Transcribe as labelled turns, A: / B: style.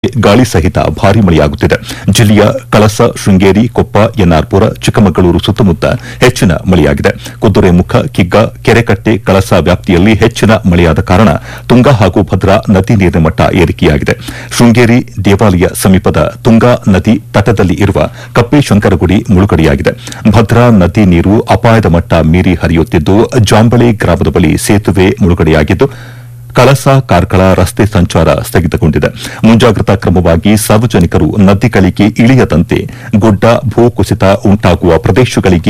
A: ಗಾಳಿ ಸಹಿತ ಭಾರೀ ಮಳೆಯಾಗುತ್ತಿದೆ ಜಿಲ್ಲೆಯ ಕಳಸ ಶೃಂಗೇರಿ ಕೊಪ್ಪ ಎನ್ಆರ್ಪುರ ಚಿಕ್ಕಮಗಳೂರು ಸುತ್ತಮುತ್ತ ಹೆಚ್ಚಿನ ಮಳೆಯಾಗಿದೆ ಕುದುರೆಮುಖ ಕಿಗ್ಗ ಕೆರೆಕಟ್ಟೆ ಕಳಸ ವ್ಯಾಪ್ತಿಯಲ್ಲಿ ಹೆಚ್ಚಿನ ಮಳೆಯಾದ ಕಾರಣ ತುಂಗಾ ಹಾಗೂ ಭದ್ರಾ ನದಿ ನೀರಿನ ಮಟ್ಟ ಏರಿಕೆಯಾಗಿದೆ ಶೃಂಗೇರಿ ದೇವಾಲಯ ಸಮೀಪದ ತುಂಗಾ ನದಿ ತಟದಲ್ಲಿ ಇರುವ ಕಪ್ಪೇಶಂಕರಗುಡಿ ಮುಳುಗಡೆಯಾಗಿದೆ ಭದ್ರಾ ನದಿ ನೀರು ಅಪಾಯದ ಮಟ್ಟ ಮೀರಿ ಹರಿಯುತ್ತಿದ್ದು ಜಾಂಬಳಿ ಗ್ರಾಮದ ಬಳಿ ಸೇತುವೆ ಮುಳುಗಡೆಯಾಗಿದ್ದು ಕಳಸ ಕಾರ್ಕಳ ರಸ್ತೆ ಸಂಚಾರ ಸ್ಥಗಿತಗೊಂಡಿದೆ ಮುಂಜಾಗ್ರತಾ ಕ್ರಮವಾಗಿ ಸಾರ್ವಜನಿಕರು ನದಿಗಳಿಗೆ ಇಳಿಯದಂತೆ ಗುಡ್ಡ ಭೂಕುಸಿತ ಉಂಟಾಗುವ ಪ್ರದೇಶಗಳಿಗೆ